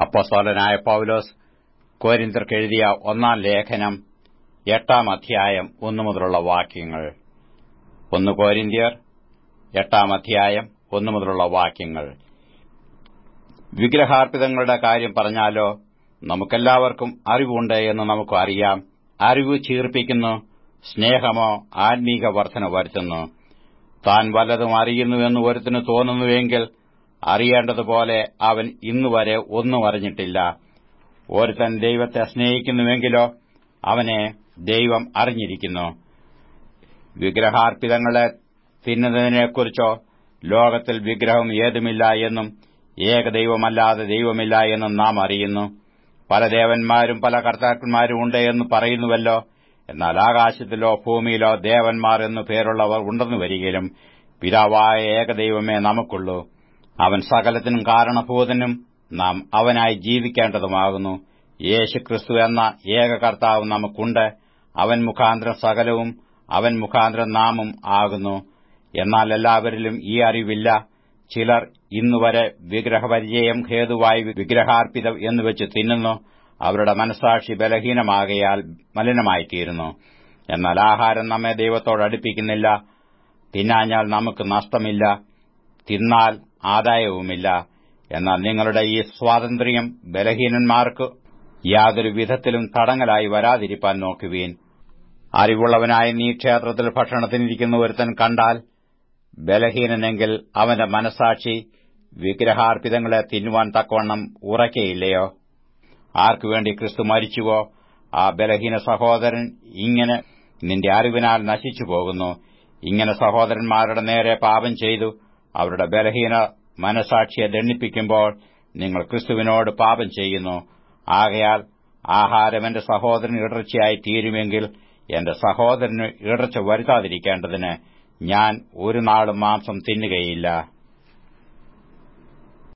അപ്പോസ്തോലനായ പൌലോസ് കോരിന്തർക്ക് എഴുതിയ ഒന്നാം ലേഖനം എട്ടാം അധ്യായം ഒന്നു മുതലുള്ള വാക്യങ്ങൾ ഒന്ന് കോരിന്ത്യർ എട്ടാം അധ്യായം ഒന്നു മുതലുള്ള വാക്യങ്ങൾ വിഗ്രഹാർപ്പിതങ്ങളുടെ കാര്യം പറഞ്ഞാലോ നമുക്കെല്ലാവർക്കും അറിവുണ്ട് എന്ന് നമുക്ക് അറിയാം അറിവ് ചീർപ്പിക്കുന്നു സ്നേഹമോ ആത്മീക വർധന വരുത്തുന്നു താൻ വല്ലതും അറിയുന്നുവെന്ന് ഒരുത്തിന് തോന്നുന്നുവെങ്കിൽ അറിയേണ്ടതുപോലെ അവൻ ഇന്നുവരെ ഒന്നും അറിഞ്ഞിട്ടില്ല ഒരുത്തൻ ദൈവത്തെ സ്നേഹിക്കുന്നുവെങ്കിലോ അവനെ ദൈവം അറിഞ്ഞിരിക്കുന്നു വിഗ്രഹാർപ്പിതങ്ങളെ തിന്നുന്നതിനെക്കുറിച്ചോ ലോകത്തിൽ വിഗ്രഹം ഏതുമില്ല എന്നും ഏകദൈവമല്ലാതെ ദൈവമില്ല എന്നും നാം അറിയുന്നു പല ദേവന്മാരും പല കർത്താക്കന്മാരും ഉണ്ട് എന്ന് പറയുന്നുവല്ലോ എന്നാൽ ആകാശത്തിലോ ഭൂമിയിലോ ദേവന്മാർ എന്നു പേരുള്ളവർ ഉണ്ടെന്നു വരികയിലും പിതാവായ ഏകദൈവമേ നമുക്കുള്ളൂ അവൻ സകലത്തിനും കാരണഭൂതനും നാം അവനായി ജീവിക്കേണ്ടതുമാകുന്നു യേശുക്രിസ്തു എന്ന ഏക കർത്താവ് നമുക്കുണ്ട് അവൻ മുഖാന്തരം സകലവും അവൻ മുഖാന്തരം നാമും ആകുന്നു എന്നാൽ എല്ലാവരിലും ഈ അറിവില്ല ചിലർ ഇന്നുവരെ വിഗ്രഹപരിചയം ഹേതുവായി വിഗ്രഹാർപ്പിതം എന്നുവെച്ച് തിന്നുന്നു അവരുടെ മനസാക്ഷി ബലഹീനമാകയാൽ മലിനമായിത്തീരുന്നു എന്നാൽ ആഹാരം നമ്മെ ദൈവത്തോട് അടുപ്പിക്കുന്നില്ല തിന്നാഞ്ഞാൽ നമുക്ക് നഷ്ടമില്ല തിന്നാൽ ആദായവുമില്ല എന്നാൽ നിങ്ങളുടെ ഈ സ്വാതന്ത്ര്യം ബലഹീനന്മാർക്ക് യാതൊരു വിധത്തിലും തടങ്ങലായി വരാതിരിപ്പാൻ നോക്കുവീൻ അറിവുള്ളവനായ നീ ക്ഷേത്രത്തിൽ ഭക്ഷണത്തിനിരിക്കുന്ന ഒരുത്തൻ കണ്ടാൽ ബലഹീനനെങ്കിൽ അവന്റെ മനസാക്ഷി വിഗ്രഹാർപ്പിതങ്ങളെ തിന്നുവാൻ തക്കവണ്ണം ഉറയ്ക്കയില്ലയോ ആർക്കുവേണ്ടി ക്രിസ്തു മരിച്ചുവോ ആ ബലഹീന സഹോദരൻ ഇങ്ങനെ നിന്റെ അറിവിനാൽ നശിച്ചു പോകുന്നു ഇങ്ങനെ സഹോദരന്മാരുടെ നേരെ പാപം ചെയ്തു അവരുടെ ബലഹീന മനസാക്ഷിയെ ദണ്ഡിപ്പിക്കുമ്പോൾ നിങ്ങൾ ക്രിസ്തുവിനോട് പാപം ചെയ്യുന്നു ആകയാൽ ആഹാരം എന്റെ സഹോദരന് ഇടർച്ചയായി തീരുമെങ്കിൽ എന്റെ സഹോദരന് ഇടർച്ച വരുത്താതിരിക്കേണ്ടതിന് ഞാൻ ഒരു നാളും മാംസം തിന്നുകയില്ല